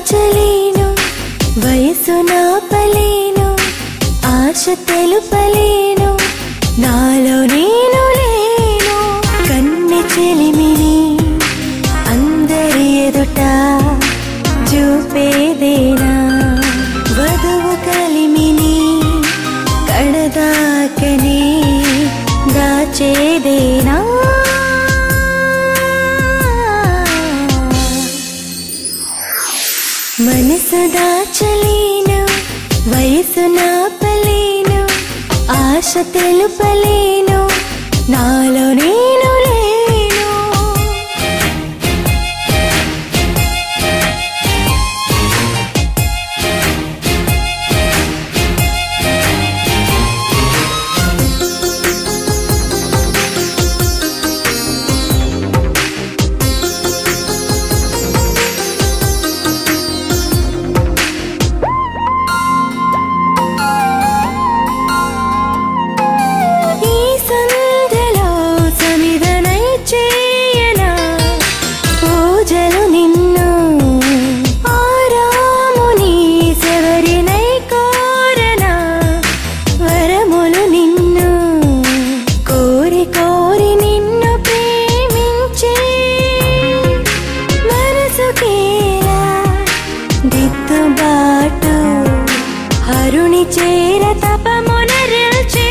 దాచలేను వయసు నాపలేను ఆశ తెలుపలేను నాలో నేను లేను కన్నె చెలిమిని అందరి ఎదుట చూపేదేనా వధువు కలిమిని కడదాకనే దాచేదేనా మనసు దాచలేను వయసు నాపలేను ఆశ తెలుపలేను నాలో నేను లేను ఈ సంధ్యలో సమిధనై చేయనా పూజలు నిన్ను ఆరాముని శబరినై కోరనా వరములు నిన్ను కోరి కోరి నిన్ను ప్రేమించే మనసుకేలా దిద్దుబాటు హరుని చేర తపమునరిల్చే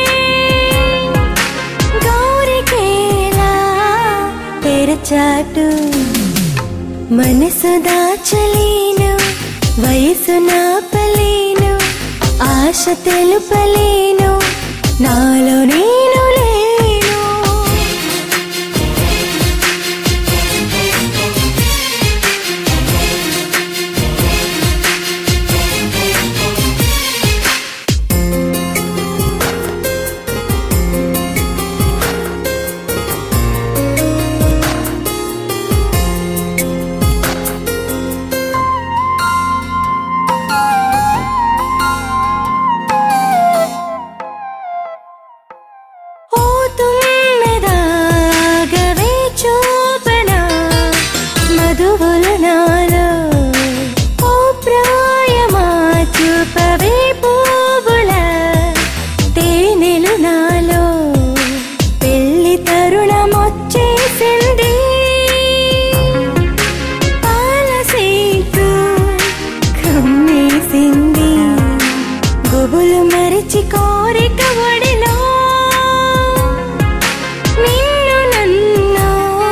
గౌరికేలా తెరచాటు మనసు దాచలేను వయసు నాపలేను ఆశ తెలుపలేను నాలో నేను లేను ఓ తుమ్మెదాగవే చూపనా మధువులు నాలో ఓ ప్రాయమా చూపవే పువ్వుల తేనెలు నాలో పెళ్లి తరుణమొచ్చేసింది పాల సీటు కమ్మేసింది గుబులు మరిచి కోరిక ఒడిలో నిన్ను నన్ను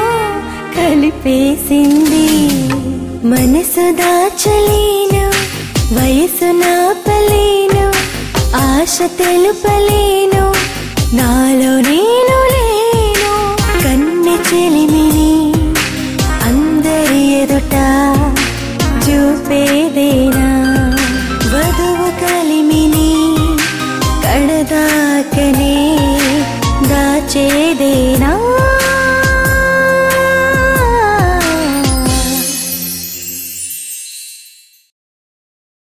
కలిపేసింది మనసు దాచలేను వయసు నాపలేను ఆశ తెలుపలేను నాలో నేను లేను కన్నె చెలిమి